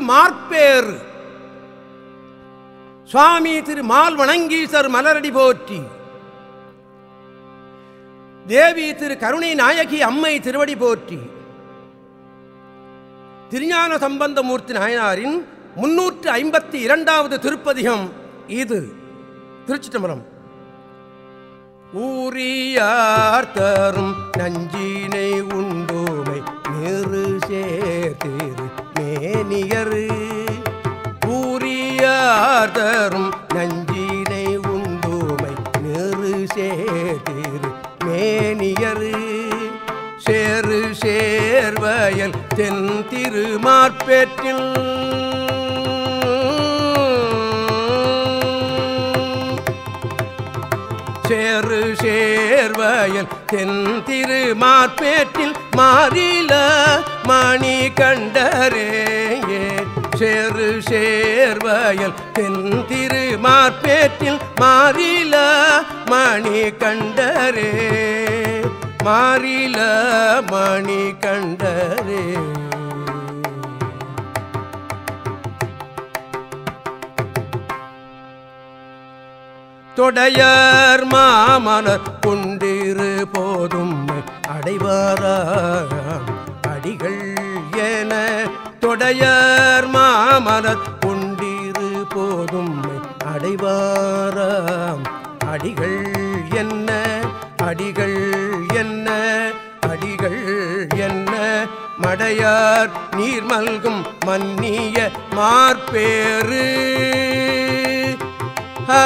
மார்பேறு சுவாமி திரு mall வணங்கீசர் மலரடி போற்றி தேவி திரு கருணை நாயகி அம்மை திருவடி போற்றி திருஞான சம்பந்தமூர்த்தி நாயனாரின் முன்னூற்று ஐம்பத்தி இரண்டாவது திருப்பதிகம் இது திருச்சி தம்பரம் ஊரியார் தரும் நஞ்சினை உண்டோமை நிறு சேர்த்திரு மேனியரு ஊரியார் தரும் நஞ்சினை உண்டோமை நிறு சேர்த்திரு மேனியரு சேரு சேர்வயல் தென் திருமார்பேற்றில் சேரு சேர்வயல் தென் திருமார்பேற்றில் மாறில மணி கண்டரே சேரு சேர்வயல் தென் திருமார்பேற்றில் மாறில மணி கண்டரே மாறில மணி கண்டரே தொடையர் மாமலர் கொண்டிரு போதும் அடைவாராம் அடிகள் என தொடையர் மாமலர் கொண்டிரு போதும் அடைவாராம் அடிகள் என்ன அடிகள் என்ன அடிகள் என்ன மடையார் நீர் மல்கும் மன்னிய மார்பேறு ஆ.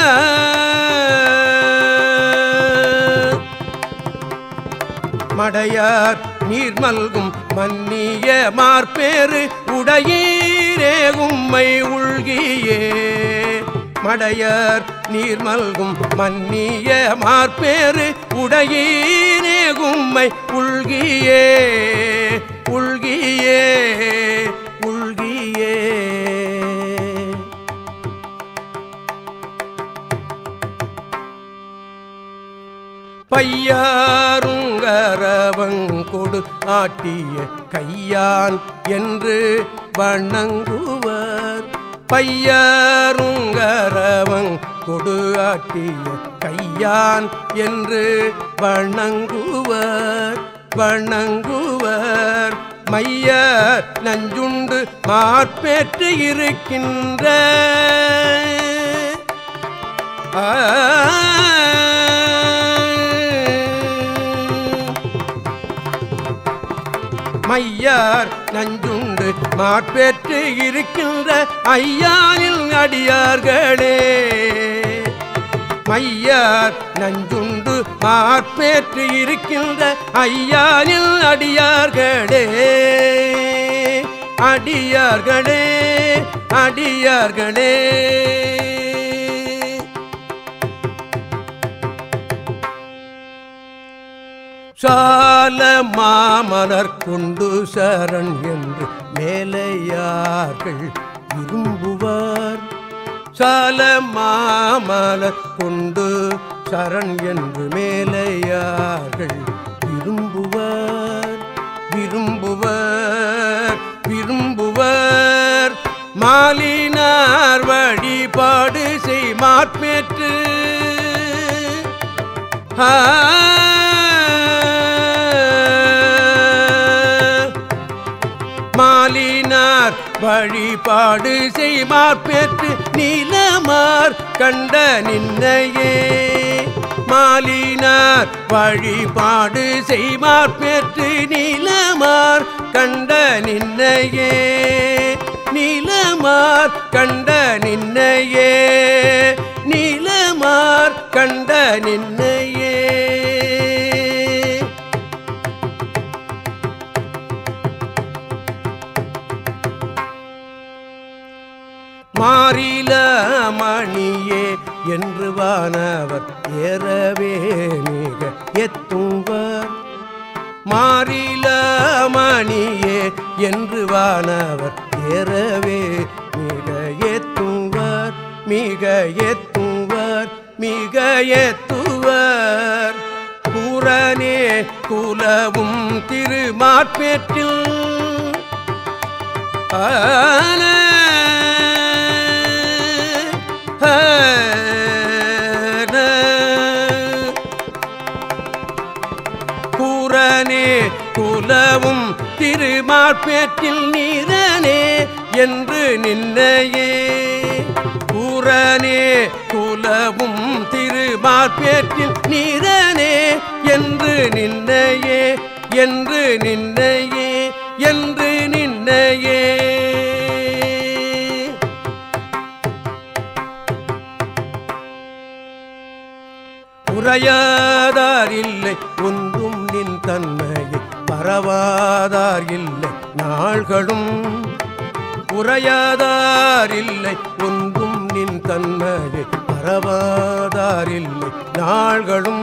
மடையார் நீர் மல்கும் மன்னிய மார்பேறு உடையீரே உம்மை உள்கியே மடையார் நீர் மல்கும் மன்னிய மார்பேறு உடையீரே உம்மை உள்கியே உள்கியே உள்கியே பையாருங்கரவங்கொடு ஆட்டிய கையான் என்று வணங்குவர் பையாருங்கரவங் கொடு ஆட்டிய கையான் என்று வணங்குவர் வணங்குவர் மையர் நஞ்சுண்டு மார்பேற்று இருக்கின்ற மையார் நஞ்சுண்டு மாற்பெற்று இருக்கின்ற ஐயானில் அடியார்களே மையார் நஞ்சுண்டு மாற்பேற்று இருக்கின்ற ஐயானில் அடியார்களே அடியார்களே அடியார்களே சால மாமலர் கொண்டு சரண் என்று மேலையார்கள் விரும்புவார் சால மாமலர் கொண்டு சரண் என்று மேலையார்கள் விரும்புவார் விரும்புவர் விரும்புவர் மாலினார் வழிபாடு செய் மாற்பேற்று மாலினார் வழிபாடு செய்மார் பெற்று நீலமார் கண்ட நின்னையே மாலினார் வழிபாடு செய்மார் பெற்று நீலமார் கண்ட நின்னையே நீலமார் கண்ட நின்னையே நீலமார் கண்ட நின்னையே மாறில மணியே என்று வானவர் ஏறவே மிக எத்துவர் மாறில மணியே என்று வானவர் ஏறவே மிக எத்துவர் மிக எத்துவர் மிக எத்துவர் பூரனே குலவும் திருமாற்பேற்றில் ஆன கூரனே குலவும் திருமார்பேற்றில் நீரனே என்று நின்னையே கூரனே குலவும் திருமார்பேற்றில் நீரனே என்று நின்னையே என்று நின்னையே என்று நின்னையே உரையாதார் இல்லை ஒன்றும் நின் தன்மையை பரவாதார் இல்லை நாள்களும் உரையாதார் இல்லை ஒன்றும் நின் தன்மையை பரவாதார் இல்லை நாள்களும்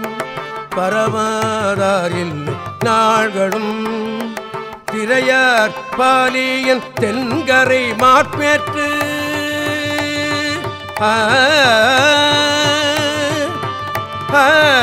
பரவாதார் இல்லை நாள்களும் திரையார் பாலியன் தென்கரை மாற்பேற்று ஆ ஆ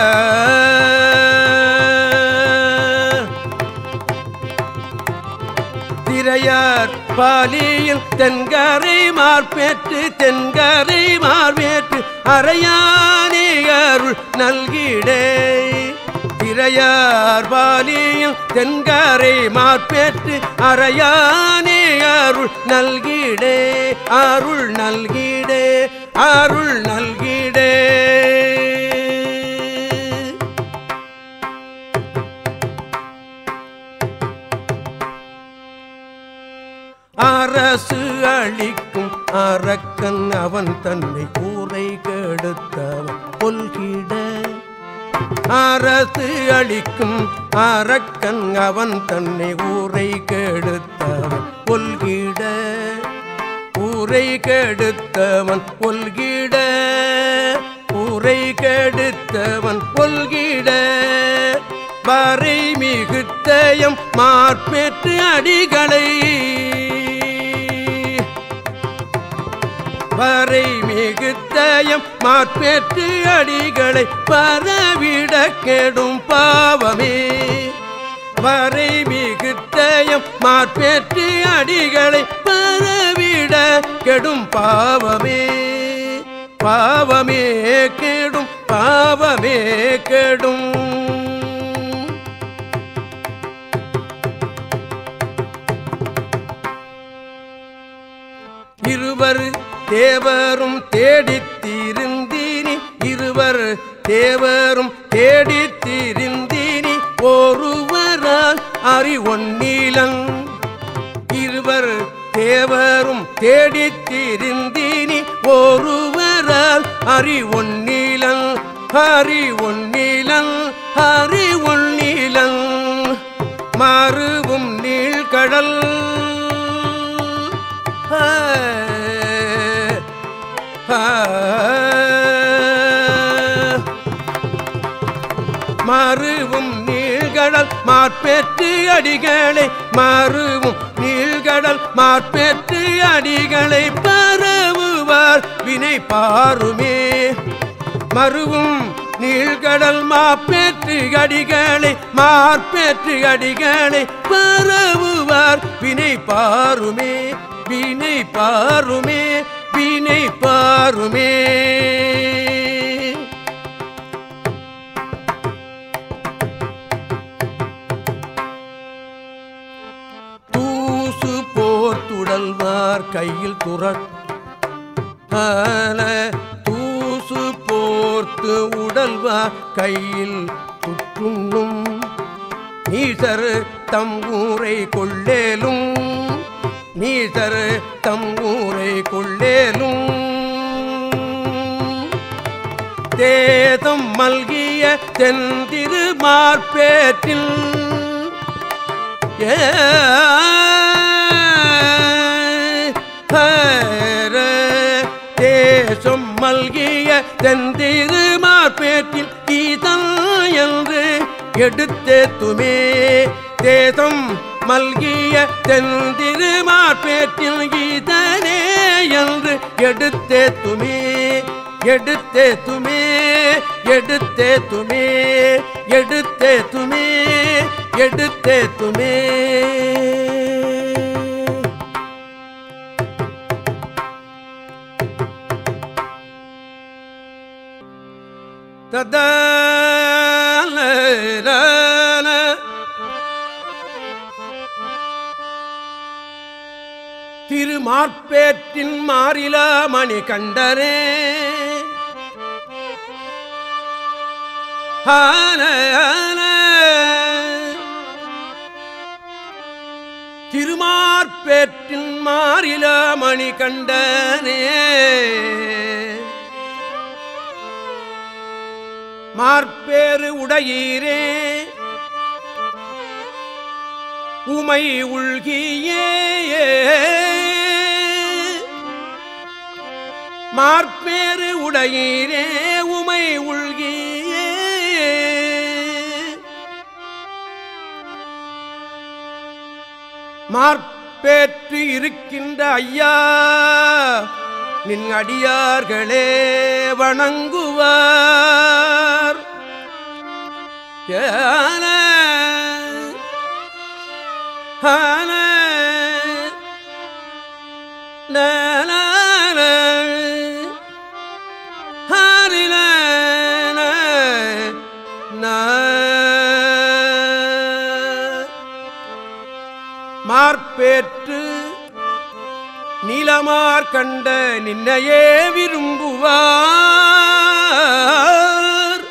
திரையார் பாலியில் தென்கரை மார்பேற்று தென்கரை மார்பேற்று அறையானே அருள் நல்கிடே திரையார் பாலியில் தென்கரை மார்பேற்று அறையானே அருள் நல்கிடே அருள் நல்கிடே அருள் நல்கிடே அரசு அளிக்கும் அரக்கன் அவன் தன்னை கூரை கெடுத்தவன் கொல்கிட அரசு அளிக்கும் அரக்கன் அவன் தன்னை ஊரை கெடுத்தவன் கொல்கிட ஊரை கெடுத்தவன் கொல்கிட ஊரை கெடுத்தவன் கொல்கிட வரை மிகுத்தயம் மார்பேற்று அடிகளை வரை மிகுத்தயம் மாற்பேற்று அடிகளை பரவிட கெடும் பாவமே வரை மிகுத்தயம் மாற்பேற்று அடிகளை பரவிட கெடும் பாவமே பாவமே கெடும் பாவமே கெடும் இருவர் தேவரும் தேடித் திருந்தீனி இருவர் தேவரும் தேடித் திருந்தீனி ஒருவரால் அறிவொன்னிலன் இருவர் தேவரும் தேடித் திருந்தீனி ஒருவரால் அறிவொன்னிலன் அறிவொன்னிலன் அறிவொன்னிலன் மறுவும் நீழ்கடல் ஆ, ஆ. மறுவும் நீழ்கடல் மாற்பேற்று அடிகளை மறுவும் நீழ்கடல் மாற்பேற்று அடிகளை பரவுவார் வினை பாருமே மறுவும் நீழ்கடல் மாப்பேற்று அடிகளை மாற்பேற்று அடிகளை பரவுவார் வினை பாருமே வினை பாருமே வினை பாருமே தூசு போர்த்துடல்வார் கையில் துறட் ஆன தூசு போர்த்து உடல்வார் கையில் சுற்றுண்ணும் நீசர் தம் ஊரை கொள்ளேலும் நீசர் தம் ஊரை கொள்ளேலும் தேதம் மல்கிய தென்திரு மார்பேற்றில் ஏ ஹர தேசம் மல்கிய தென்திரு மார்பேற்றில் கீதம் என்று எடுத்தேத்துமே தேசம் மல்கிய தென்திரு மார்பேற்றில் கீதனே என்று எடுத்தேத்துமே எடுத்தேத்துமே எடுத்தேத்துமே எடுத்தேத்துமே எடுத்தேத்துமே ததன திருமார்பேற்றின் மாறிலா மணி கண்டரே ஆன, ஆன. திருமார்பேற்றின் மாறிலா மணி கண்டனே மார்பேறு உடையீரே உமை உள்கியே மார்பேறு உடையீரே உமை உள்கியே மார்பேற்று இருக்கின்ற ஐயா நின் அடியார்களே வணங்குவார் ஏன ஹன நன ஹரின மார்பேற்று நீலமார் கண்ட நின்னையே விரும்புவார்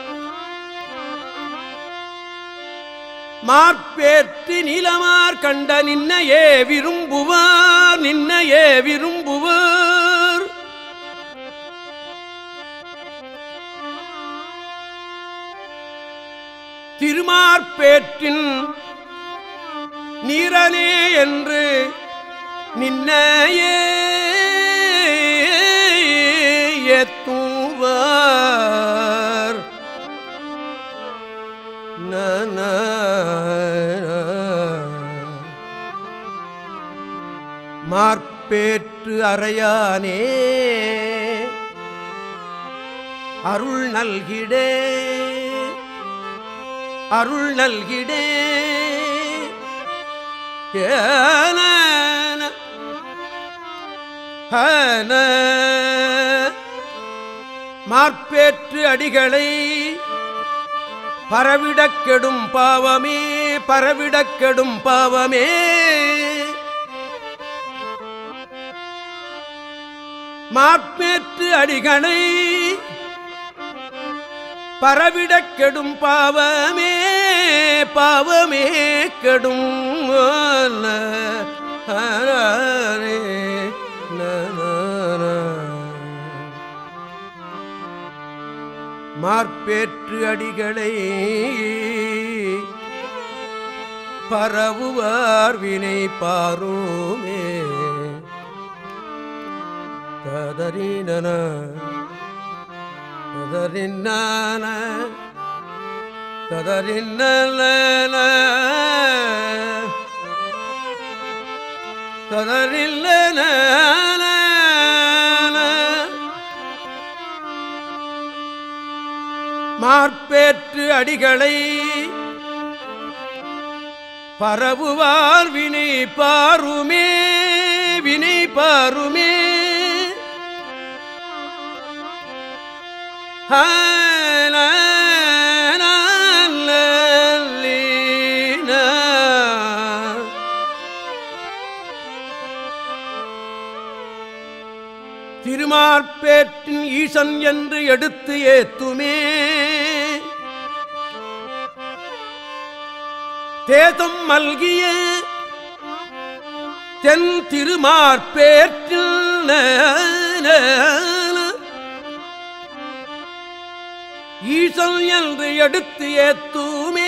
மார்பேற்று நீலமார் கண்ட நின்னையே விரும்புவார் நின்னையே விரும்புவார் திருமார்பேற்றின் நீரனே என்று நின்னையே ஏத்துவார் நன மார்பேற்று அறையானே அருள் நல்கிடே அருள் நல்கிடே ஏன ஹன மார்பேற்று அடிகளை பரவிடக் கெடும் பாவமே பரவிடக் கெடும் பாவமே மார்பேற்று அடிகளை பரவிடக் கெடும் பாவமே பாவமே கெடும் ஓல, ஹரரே, நனன. மார்பேற்று அடிகளை பரவுவார் வினை பாருமே கதறினன கதறின்னான கதறின்னல கதறில்லன மார்பேற்று அடிகளை பரவுவார் வினை பாருமே வினை பாருமே ஹன திருமார்பேற்றின் ஈசன் என்று எடுத்து ஏத்துமே தேதம் மல்கிய தென் திருமார்பேற்றில் ந- ந- ஈசன் என்று எடுத்து ஏத்துமே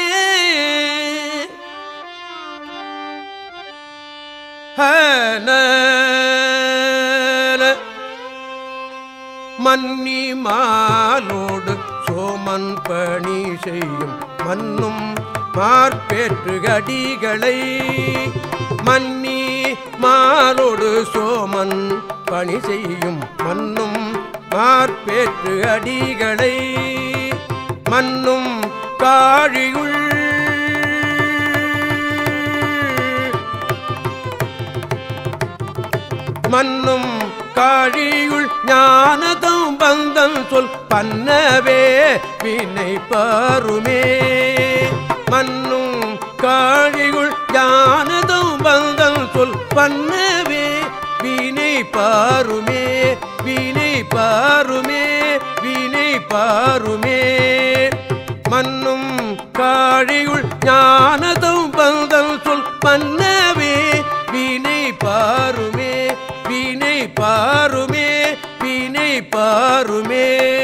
ஹன மன்னி மாலோடு சோமன் பணி செய்யும் மன்னும் மார்பேற்று அடிகளை மன்னி மாலோடு சோமன் பணி செய்யும் மன்னும் மார்பேற்று அடிகளை மன்னும் காழியுள் மன்னும் காழியுள் ஞானதம் பந்தம் சொல் பன்னவே வினை பாருமே மன்னும் காழியுள் ஞானதம் பந்தம் சொல் பன்னவே வினை பாருமே வினை பாருமே வினை பாருமே மன்னும் காழியுள் ஞானதம் பந்தம் சொல் பன்னவே வினை பாருமே வினை பாருமே வினை பாருமே